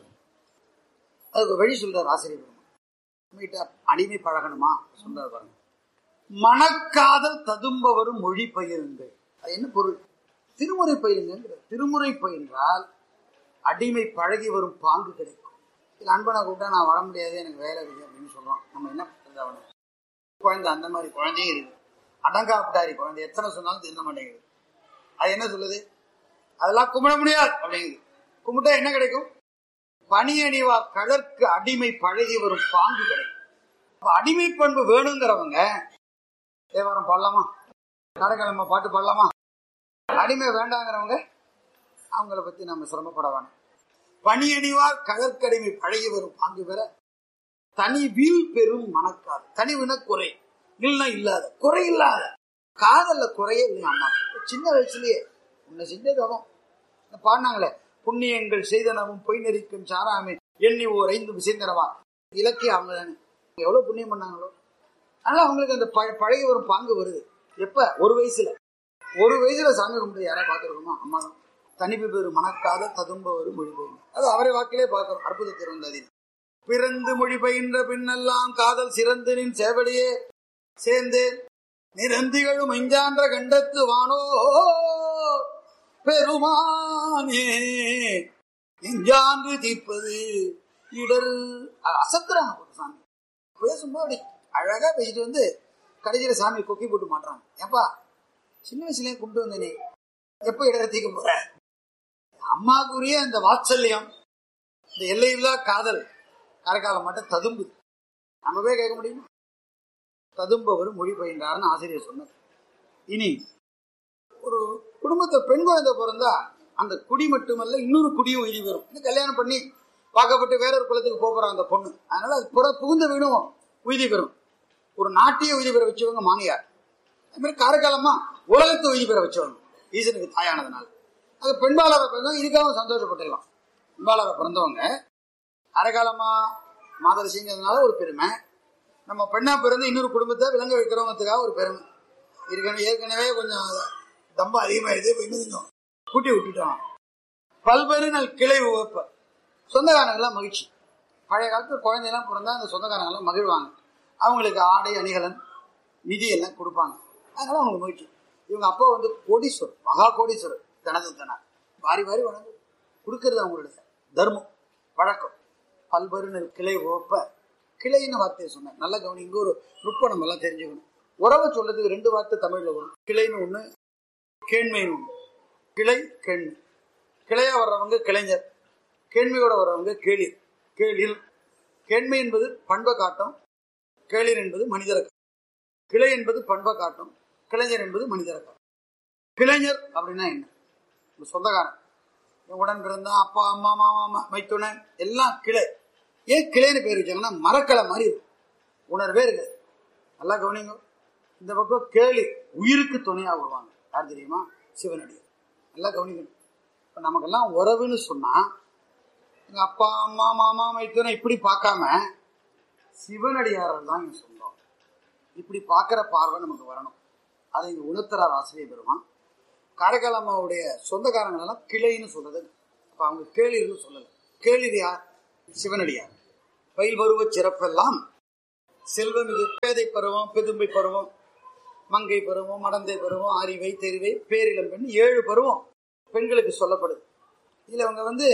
அதுக்கு வழி சொல்றார் ஆசிரியர் பெருமான். சாமி கிட்ட அடிமை பழகணுமா சொல்றாரு பாருங்க மணக்காதல் ததும்ப வரும் மொழி பயிருங்கள் அது என்ன பொருள் திருமுறை பயிருங்க திருமுறை பயின்றால் அடிமை பழகி வரும் பாங்கு கிடைக்கும் இல்ல அன்பனை கூப்பிட்டா நான் வர முடியாது எனக்கு வேலை இருக்கு அப்படின்னு சொல்றோம் நம்ம என்ன பண்றது அவனை குழந்தை அந்த மாதிரி குழந்தையும் இருக்கு அடங்காப்பிட்டாரி குழந்தை எத்தனை சொன்னாலும் திருந்த மாட்டேங்குது அது என்ன சொல்லுது அதெல்லாம் கும்பிட முடியாது அப்படிங்குது கும்பிட்டா என்ன கிடைக்கும் பனி அணிவா கடற்கு அடிமை பழகி வரும் பாங்கு கிடைக்கும் அப்ப அடிமை பண்பு வேணுங்கிறவங்க தேவாரம் பாடலாமா கடைக்கிழமை பாட்டு பாடலாமா அடிமை வேண்டாங்கிறவங்க அவங்கள பத்தி நம்ம சிரமப்பட வேணாம் பனி அணிவார் கடற்கடிமை பழகி வரும் பாங்கு பெற தனி வீல் பெரும் மணக்காது தனிவுன குறை இல்லைன்னா இல்லாத குறை இல்லாத காதல்ல குறையே இல்லை அம்மா சின்ன வயசுலயே உன்னை செஞ்சதவன் பாடினாங்களே புண்ணியங்கள் செய்தனவும் பொய் நெறிக்கும் சாராமே எண்ணி ஓர் ஐந்து விசைந்தனவா இலக்கியம் அவங்க தானே எவ்வளவு புண்ணியம் பண்ணாங்களோ ஆனா அவங்களுக்கு அந்த பழ- பழகி வரும் பாங்கு வருது எப்ப ஒரு வயசுல ஒரு வயசுல சாமி கும்பிட்டு யாரா பார்த்துருக்கோமா அம்மா தான் தனிப்பு பேரு மணக்காத ததும்ப ஒரு மொழி பெயர்ந்து அது அவரை வாக்கிலே பார்க்கிறோம் அற்புத திருவந்ததில் பிறந்து மொழி பயின்ற பின்னெல்லாம் காதல் சிறந்து நின் சேவடியே சேர்ந்தேன் நிரந்திகளும் எஞ்சான்ற கண்டத்து வானோ பெருமானே எஞ்சான்று தீர்ப்பது இடர் அ- அசத்துறாங்க போட்டு சாமி பேசும்போது அப்படி அழகா பேசிட்டு வந்து கடைசியில சாமி கொக்கி போட்டு மாட்டுறாங்க ஏப்பா சின்ன வயசுலயே கும்பிட்டு வந்தனே எப்ப இடரை தீக்க போற அம்மாக்குரிய அந்த வாத்சல்யம் இந்த எல்லையில்லா காதல் காரைக்காலம் மட்டும் ததும்புது நம்ம போய் கேட்க முடியுமா ததும்பவர் மொழி பயின்றார்னு ஆசிரியர் சொன்னார் இனி ஒரு குடும்பத்தை பெண் குழந்தை பிறந்தா அந்த குடி மட்டுமல்ல இன்னொரு குடியும் உயிரி வரும் இன்னும் கல்யாணம் பண்ணி பார்க்கப்பட்டு வேற ஒரு குலத்துக்கு போக போறான் அந்த பொண்ணு அதனால அது புற புகுந்த வீடும் உயிரி பெறும் ஒரு நாட்டிய உயிரி பெற வச்சவங்க மாமியார் அது மாதிரி காரைக்காலமா உலகத்தை உயிரி பெற வச்சவங்க ஈசனுக்கு தாயானதுனால அது பெண்பாளரை பிறந்தவங்க இதுக்காக சந்தோஷப்பட்டுடலாம் பெண்பாளரை பிறந்தவங்க அரைக்காலமா மாதரசிங்கிறதுனால ஒரு பெருமை நம்ம பெண்ணா பிறந்து இன்னொரு குடும்பத்தை விளங்க வைக்கிறவங்கிறதுக்காக ஒரு பெருமை ஏற்கனவே ஏற்கனவே கொஞ்சம் தம்பம் அதிகமாயிடுது இப்ப இன்னும் கொஞ்சம் கூட்டி விட்டுட்டோம் பல்வேறு நாள் கிளை உவப்ப சொந்தக்காரங்கெல்லாம் மகிழ்ச்சி பழைய காலத்துல குழந்தையெல்லாம் பிறந்தா அந்த சொந்தக்காரங்கெல்லாம் மகிழ்வாங்க அவங்களுக்கு ஆடை அணிகலன் நிதி எல்லாம் கொடுப்பாங்க அதனால அவங்க மகிழ்ச்சி இவங்க அப்பா வந்து கோடீஸ்வரர் மகா கோடீஸ்வரர் தனதந்தனார் வாரி வாரி வணங்கு கொடுக்கறது அவங்களுடைய தர்மம் வழக்கம் பல்வேறு கிளை ஓப்ப கிளைன்னு வார்த்தையை சொன்னேன் நல்ல கவனி இங்க ஒரு நுட்பம் நம்ம எல்லாம் தெரிஞ்சுக்கணும் உறவை சொல்றதுக்கு ரெண்டு வார்த்தை தமிழ்ல வரும் கிளைன்னு ஒண்ணு கேண்மைன்னு ஒண்ணு கிளை கேண்மை கிளையா வர்றவங்க கிளைஞர் கேண்மையோட வர்றவங்க கேளிர் கேளிர் கேண்மை என்பது பண்பை காட்டும் கேளிர் என்பது மனிதரை காட்டும். கிளை என்பது பண்பை காட்டும் கிளைஞர் என்பது மனிதரை காட்டும் கிளைஞர் அப்படின்னா என்ன ஒரு சொந்தக்காரன் என் உடன் பிறந்தான் அப்பா அம்மா மாமா மா- மைத்துனன் எல்லாம் கிளை ஏன் கிளைன்னு பேர் வச்சாங்கன்னா மரக்கலை மாதிரி இருக்கும் உணர்வே இருக்காது நல்லா கவனிங்க இந்த பக்கம் கேளு உயிருக்கு துணையா வருவாங்க யார் தெரியுமா சிவனடியார் நல்லா கவனிக்கணும் இப்ப நமக்கெல்லாம் உறவுன்னு சொன்னா எங்க அப்பா அம்மா மாமா மைத்துனை இப்படி பார்க்காம சிவனடியாரர் தான் என் சொந்தம் இப்படி பார்க்குற பார்வை நமக்கு வரணும் அதை இங்கே உணர்த்துறார் ஆசிரியர் பெருமான் காரைக்கால் அம்மாவுடைய சொந்தக்காரங்க எல்லாம் கிளைன்னு சொல்றது அப்ப அவங்க கேளிர்னு சொல்லல கேளிர் யார் சிவனடியார் பயில் பருவ சிறப்பெல்லாம் செல்வம் இது பேதை பருவம் பெதும்பை பருவம் மங்கை பருவம் மடந்தை பருவம் அறிவை தெரிவை பேரிளம் பெண் ஏழு பருவம் பெண்களுக்கு சொல்லப்படுது இதுல அவங்க வந்து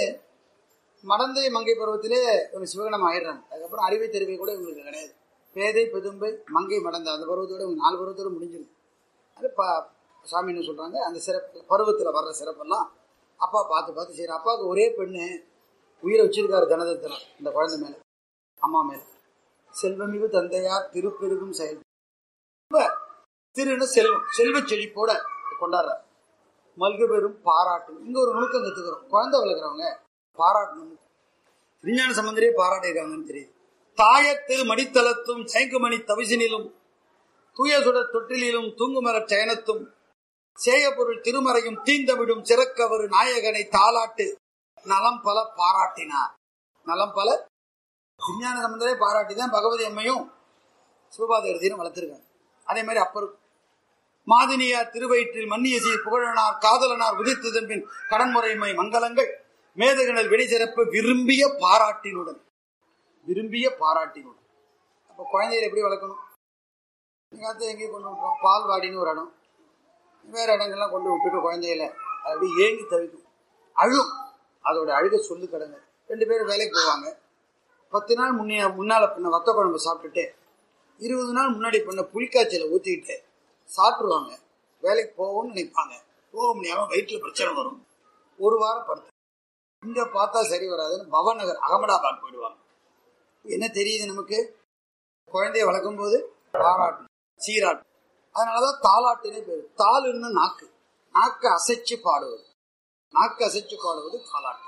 மடந்தை மங்கை பருவத்திலே இவங்க சிவகணம் ஆயிடுறாங்க அதுக்கப்புறம் அறிவை தெரிவை கூட இவங்களுக்கு கிடையாது பேதை பெதும்பை மங்கை மடந்தை அந்த பருவத்தோட இவங்க நாலு பருவத்தோட முடிஞ்சிருக்கு அது ப சாமி என்ன சொல்றாங்க அந்த சிறப்பு பருவத்தில் வர்ற சிறப்பெல்லாம் அப்பா பார்த்து பார்த்து சரி அப்பாவுக்கு ஒரே பெண்ணு உயிரை வச்சிருக்காரு தனதத்தில் இந்த குழந்தை மேல அம்மா மேல செல்வமிகு தந்தையார் திருப்பெருகும் செயல் இப்ப திருன்னு செல்வம் செல்வ செழிப்போட கொண்டாடுறார் மல்கு பெரும் பாராட்டு இங்க ஒரு நுணுக்கம் கத்துக்கிறோம் குழந்தை வளர்க்குறவங்க பாராட்டணும் விஞ்ஞான சம்பந்தரே பாராட்டியிருக்காங்கன்னு தெரியுது தாயத்தில் மடித்தளத்தும் சயங்குமணி தவிசினிலும் தூய சுடர் தொற்றிலும் தூங்குமரச் சயனத்தும் சேயப்பொருள் திருமறையும் தீந்தமிடும் சிறக்கவரு நாயகனை தாலாட்டு நலம் பல பாராட்டினார் நலம் பல விஞ்ஞான சம்பந்தரே பாராட்டி தான் பகவதி அம்மையும் சிவபாதகத்தையும் வளர்த்திருக்காங்க அதே மாதிரி அப்பரும் மாதினியார் திருவயிற்றில் மன்னிய சீர் புகழனார் காதலனார் உதித்ததன் பின் கடன்முறைமை மங்களங்கள் மேதகனல் வெடிசிறப்பு விரும்பிய பாராட்டினுடன் விரும்பிய பாராட்டினுடன் அப்ப குழந்தைகளை எப்படி வளர்க்கணும் எங்காவது எங்கேயும் கொண்டு விட்டுறோம் பால்வாடின்னு ஒரு இடம் வேற இடங்கள்லாம் கொண்டு விட்டுட்டு குழந்தைகளை அது அப்படியே ஏங்கி தவிக்கும் அழும் அதோட அழுக சொல்லு கடங்க ரெண்டு பேரும் வேலைக்கு போவாங்க பத்து நாள் முன்னே முன்னால பண்ண வத்த குழம்பு சாப்பிட்டுட்டு இருபது நாள் முன்னாடி பண்ண புளிக்காய்ச்சலை ஊற்றிக்கிட்டு சாப்பிட்ருவாங்க வேலைக்கு போவோம்னு நினைப்பாங்க போக முடியாம வயிற்றுல பிரச்சனை வரும் ஒரு வாரம் படுத்து இங்க பார்த்தா சரி வராதுன்னு பவநகர் அகமதாபாத் போயிடுவாங்க என்ன தெரியுது நமக்கு குழந்தைய வளர்க்கும் போது பாராட்டு சீராட்டு அதனாலதான் தாலாட்டுனே பேரு தாளுன்னு நாக்கு நாக்கு அசைச்சு பாடுவது நாக்கு அசைச்சு பாடுவது தாலாட்டு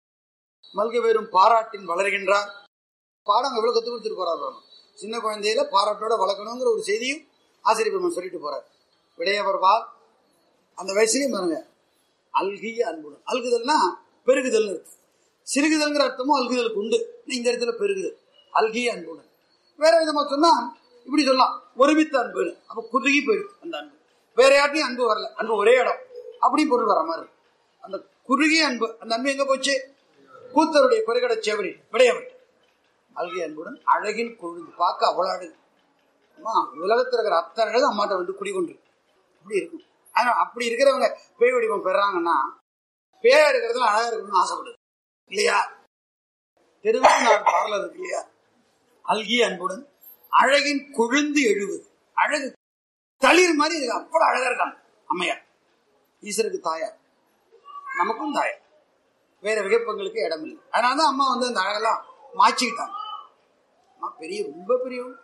மல்க வெறும் பாராட்டின் வளர்கின்றார் பாடம் எவ்வளவு கத்து கொடுத்துட்டு போறாரு பாருங்க. சின்ன குழந்தையில பாராட்டோட வளர்க்கணுங்கிற ஒரு செய்தியும் ஆசிரியர் பெருமான் சொல்லிட்டு போறார் விடையவர் வா அந்த வயசுலயும் பாருங்க அல்கிய அன்புடன் அல்குதல்னா பெருகுதல் இருக்கு சிறுகுதல்ங்கிற அர்த்தமும் அல்குதலுக்கு உண்டு இந்த இடத்துல பெருகுதல் அல்கிய அன்புடன் வேற விதமா சொன்னா இப்படி சொல்லலாம் ஒருமித்த அன்பு அப்ப குறுகி போயிடுது அந்த அன்பு வேற யார்ட்டையும் அன்பு வரல அன்பு ஒரே இடம் அப்படி பொருள் வர மாதிரி இருக்கு. அந்த குறுகிய அன்பு அந்த அன்பு எங்க போச்சு கூத்தருடைய குறைகட சேவடி விடையவன் அல்கிய அன்புடன் அழகின் கொழுந்து பார்க்க அவ்வளவு அழகு அம்மா உலகத்தில் இருக்கிற அத்தனை அழகு அம்மாட்ட வந்து குடிகொண்டு அப்படி இருக்கும் ஆனா அப்படி இருக்கிறவங்க பேய் வடிவம் பெறாங்கன்னா பேயா இருக்கிறதுல அழகா இருக்கணும்னு ஆசைப்படுது இல்லையா தெருவுக்கு நாலு பார்லர் இருக்கு இல்லையா அல்கிய அன்புடன் அழகின் கொழுந்து எழுவது அழகு தளிர் மாதிரி இருக்கு அவ்வளவு அழகா இருக்காங்க அம்மையார் ஈஸ்வருக்கு தாயார் நமக்கும் தாயார் வேற விகப்பங்களுக்கு இடம் இல்லை அதனாலதான் அம்மா வந்து அந்த அழகெல்லாம் மாச்சிக்கிட்டாங்க அம்மா பெரிய ரொம்ப பெரியவங்க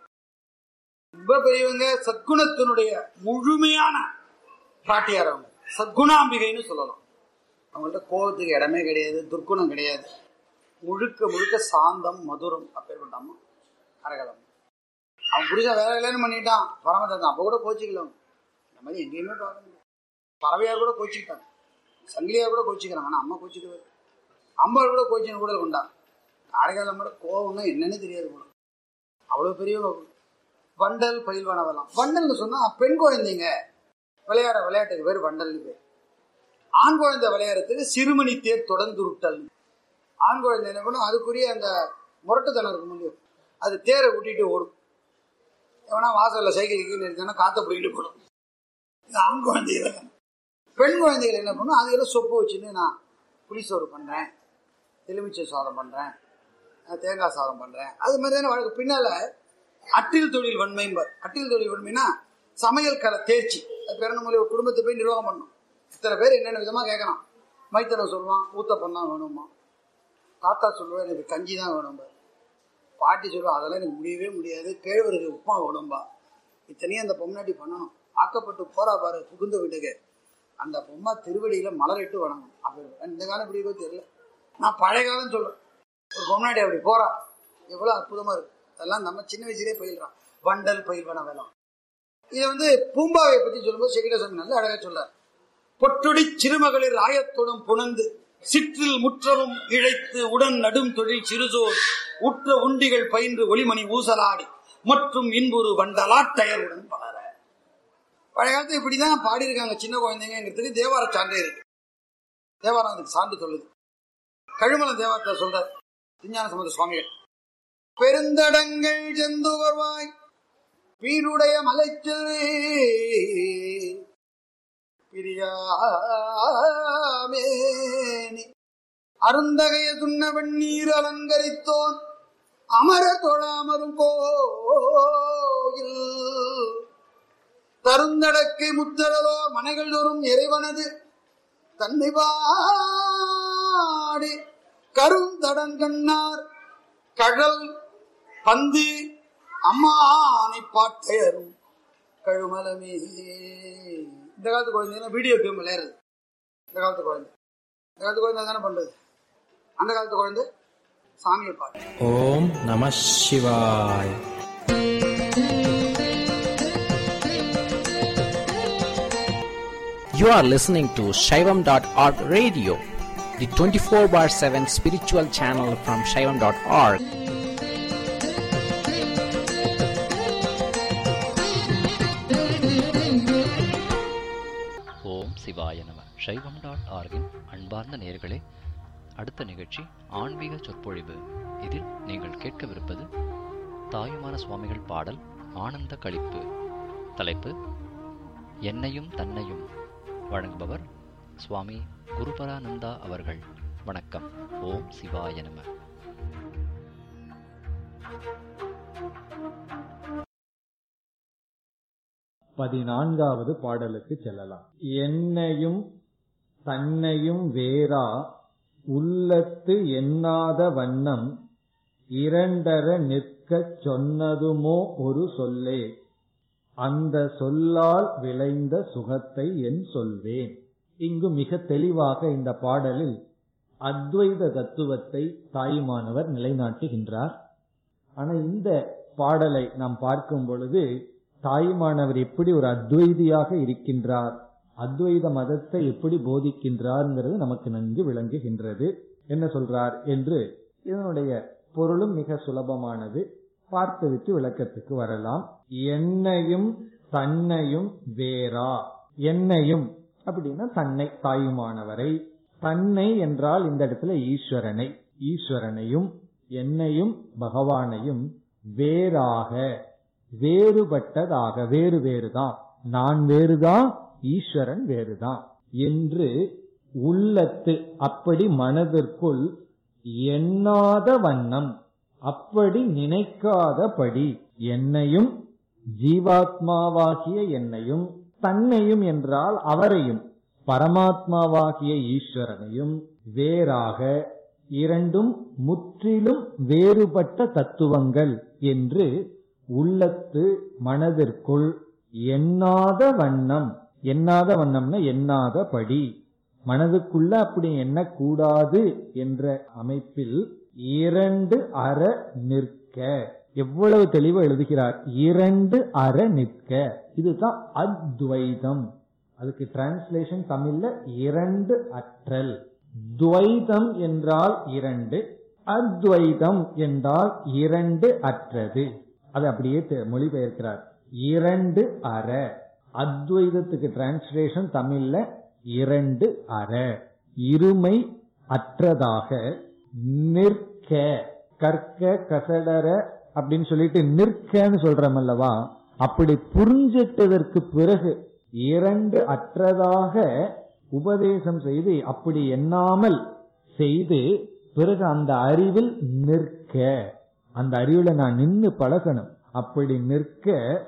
ரொம்ப பெரியவங்க சத்குணத்தினுடைய முழுமையான காட்டியார் அவங்க சத்குணாம்பிகைன்னு சொல்லலாம் அவங்கள்ட்ட கோபத்துக்கு இடமே கிடையாது துர்க்குணம் கிடையாது முழுக்க முழுக்க சாந்தம் மதுரம் அப்பேற்பட்ட அம்மா அரகலம் அவன் புரிஞ்சா வேற கல்யாணம் பண்ணிட்டான் பரமதன் அப்ப கூட கோச்சிக்கலாம் இந்த மாதிரி எங்கேயுமே பார்க்க முடியாது பறவையார் கூட கோச்சிக்கிட்டாங்க சங்கிலியார் கூட கோச்சிக்கிறாங்க ஆனா அம்மா கோச்சிக்கவே இல்லை. அம்பாள் கூட கோச்சின்னு கூட கொண்டான் காரைக்காலம் கூட கோவம்னா என்னன்னு தெரியாது கூட அவ்வளவு பெரியவங்க வண்டல் பயில்வானவெல்லாம் வண்டல்னு சொன்னா பெண் குழந்தைங்க விளையாட விளையாட்டுக்கு பேர் வண்டல்னு பேர் ஆண் குழந்தை விளையாடுறதுக்கு சிறுமணி தேர் தொடர்ந்துருட்டல் ஆண் குழந்தை என்ன பண்ணும் அதுக்குரிய அந்த முரட்டுத்தனம் இருக்கும் முடியும் அது தேரை விட்டிட்டு ஓடும் எவனா வாசல்ல சைக்கிள் கீழே இருந்தானா காத்த பிடிக்கிட்டு போடும் இது ஆண் குழந்தைகள் பெண் குழந்தைகள் என்ன பண்ணும் அதுக்கெல்லாம் சொப்பு வச்சுன்னு நான் புளிசோறு பண்றேன் எலுமிச்சை சாதம் பண்றேன் நான் தேங்காய் சாதம் பண்றேன் அது மாதிரி தானே வழக்கு பின்னால அட்டில் தொழில் வன்மைம்பார் அட்டில் தொழில் வன்மைனா சமையல் கலை தேர்ச்சி அது பிறந்த ஒரு குடும்பத்தை போய் நிர்வாகம் பண்ணும் இத்தனை பேர் என்னென்ன விதமா கேட்கலாம் மைத்தனை சொல்லுவான் ஊத்தப்பம் தான் வேணுமா தாத்தா சொல்லுவா எனக்கு கஞ்சி தான் வேணும்பா பாட்டி சொல்லுவா அதெல்லாம் எனக்கு முடியவே முடியாது கேழ்வரகு உப்புமா வேணும்பா இத்தனையும் அந்த பொம்னாட்டி பண்ணணும் ஆக்கப்பட்டு போறா பாரு புகுந்த வீட்டுக்கு அந்த பொம்மா திருவடியில மலரிட்டு வணங்கும் அப்படி இந்த காலம் இப்படி இருக்கோ தெரியல நான் பழைய காலம் சொல்றேன் ஒரு பொம்னாட்டி அப்படி போறா எவ்வளவு அற்புதமா இருக்கு அதெல்லாம் நம்ம சின்ன வயசுலயே பயில்றான் வண்டல் பயில்வன வேலாம் இதை வந்து பூம்பாவை பத்தி சொல்லும்போது செகிடசாமி நல்ல அழகா சொல்றார் பொட்டுடி சிறுமகளிர் ஆயத்துடன் புணர்ந்து சிற்றில் முற்றமும் இழைத்து உடன் நடும் தொழில் சிறுசோர் உற்ற உண்டிகள் பயின்று ஒளிமணி ஊசலாடி மற்றும் இன்புறு வண்டலாட்டயருடன் பலர பழைய காலத்துல இப்படிதான் பாடியிருக்காங்க சின்ன குழந்தைங்கிறதுக்கு தேவார சான்றே இருக்கு தேவாரம் அதுக்கு சான்று சொல்லுது கழுமலம் தேவாரத்தை சொல்றார் விஞ்ஞான சம்பந்த சுவாமிகள் பெருந்தடங்கள் செந்து வருவாய் வீடுடைய மலைச்சல் பிரியாமேனி அருந்தகைய துண்ண வெண்ணீர் அலங்கரித்தோன் அமர தொழாமரும் கோயில் தருந்தடக்கை முத்தரலோ மனைகள் தோறும் இறைவனது தன்னை பாடி கருந்தடங்கண்ணார் கடல் பந்து அம்மானை பாட்டையரும் கழுமலமே இந்த காலத்து குழந்தைங்க வீடியோ கேம் விளையாடுறது இந்த காலத்து குழந்தை இந்த காலத்து குழந்தை தானே பண்றது அந்த காலத்து குழந்தை சாமியை பாட்டு ஓம் நம சிவாய் You are listening to Shaivam.org radio, the 24 bar 7 spiritual channel from Shaivam.org. ஓம் சிவாய நம சைவம் டாட் ஆர்கின் அன்பார்ந்த நேயர்களே அடுத்த நிகழ்ச்சி ஆன்மீக சொற்பொழிவு இதில் நீங்கள் கேட்கவிருப்பது தாயுமான சுவாமிகள் பாடல் ஆனந்த களிப்பு தலைப்பு என்னையும் தன்னையும் வழங்குபவர் சுவாமி குருபரானந்தா அவர்கள் வணக்கம் ஓம் சிவாய நம பதினான்காவது பாடலுக்கு செல்லலாம் என்னையும் தன்னையும் வேறா உள்ளத்து எண்ணாத வண்ணம் இரண்டர நிற்கச் சொன்னதுமோ ஒரு சொல்லே அந்த சொல்லால் விளைந்த சுகத்தை என் சொல்வேன் இங்கு மிக தெளிவாக இந்த பாடலில் அத்வைத தத்துவத்தை தாயுமானவர் நிலைநாட்டுகின்றார் ஆனா இந்த பாடலை நாம் பார்க்கும் பொழுது தாயுமானவர் எப்படி ஒரு அத்வைதியாக இருக்கின்றார் அத்வைத மதத்தை எப்படி போதிக்கின்றார்ங்கிறது நமக்கு நன்கு விளங்குகின்றது என்ன சொல்றார் என்று இதனுடைய பொருளும் மிக சுலபமானது பார்த்துவிட்டு விளக்கத்துக்கு வரலாம் என்னையும் தன்னையும் வேறா என்னையும் அப்படின்னா தன்னை தாயுமானவரை தன்னை என்றால் இந்த இடத்துல ஈஸ்வரனை ஈஸ்வரனையும் என்னையும் பகவானையும் வேறாக வேறுபட்டதாக வேறு வேறுதான் நான் வேறுதான் ஈஸ்வரன் வேறுதான் என்று உள்ளத்து அப்படி மனதிற்குள் எண்ணாத வண்ணம் அப்படி நினைக்காதபடி என்னையும் ஜீவாத்மாவாகிய என்னையும் தன்னையும் என்றால் அவரையும் பரமாத்மாவாகிய ஈஸ்வரனையும் வேறாக இரண்டும் முற்றிலும் வேறுபட்ட தத்துவங்கள் என்று உள்ளத்து மனதிற்குள் எண்ணாத வண்ணம் எண்ணாத வண்ணம்னா எண்ணாதபடி மனதுக்குள்ள அப்படி எண்ணக்கூடாது என்ற அமைப்பில் இரண்டு அற நிற்க எவ்வளவு தெளிவு எழுதுகிறார் இரண்டு அற நிற்க இதுதான் அத்வைதம் அதுக்கு டிரான்ஸ்லேஷன் தமிழ்ல இரண்டு அற்றல் துவைதம் என்றால் இரண்டு அத்வைதம் என்றால் இரண்டு அற்றது அது அப்படியே தெ- மொழிபெயர்க்கிறார் இரண்டு அற அத்வைதத்துக்கு டிரான்ஸ்லேஷன் தமிழ்ல இரண்டு அற இருமை அற்றதாக நிற்க கற்க கசடர அப்படின்னு சொல்லிட்டு நிற்கன்னு சொல்றோம் அல்லவா அப்படி புரிஞ்சிட்டதற்கு பிறகு இரண்டு அற்றதாக உபதேசம் செய்து அப்படி எண்ணாமல் செய்து பிறகு அந்த அறிவில் நிற்க அந்த அறிவுல நான் நின்னு பழகணும் அப்படி நிற்க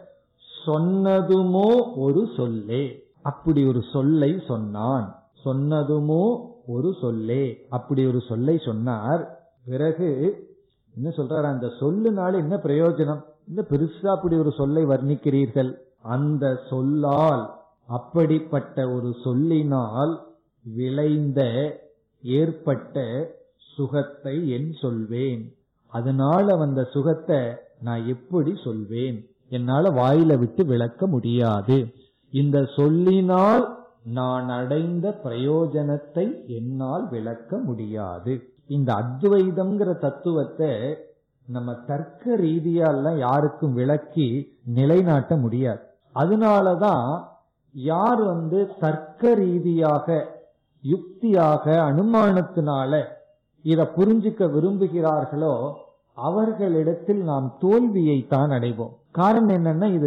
சொன்னதுமோ ஒரு சொல்லே அப்படி ஒரு சொல்லை சொன்னான் சொன்னதுமோ ஒரு சொல்லே அப்படி ஒரு சொல்லை சொன்னார் பிறகு என்ன சொல்றாரு அந்த சொல்லுனால என்ன பிரயோஜனம் இந்த பெருசா அப்படி ஒரு சொல்லை வர்ணிக்கிறீர்கள் அந்த சொல்லால் அப்படிப்பட்ட ஒரு சொல்லினால் விளைந்த ஏற்பட்ட சுகத்தை என் சொல்வேன் அதனால வந்த சுகத்தை நான் எப்படி சொல்வேன் என்னால வாயில விட்டு விளக்க முடியாது இந்த சொல்லினால் நான் அடைந்த பிரயோஜனத்தை என்னால் விளக்க முடியாது இந்த அத்வைதம்ங்கிற தத்துவத்தை நம்ம தர்க்க ரீதியாலாம் யாருக்கும் விளக்கி நிலைநாட்ட முடியாது அதனாலதான் யார் வந்து தர்க்க ரீதியாக யுக்தியாக அனுமானத்தினால இத புரிஞ்சுக்க விரும்புகிறார்களோ அவர்களிடத்தில் நாம் தோல்வியை தான் அடைவோம் காரணம் என்னன்னா இது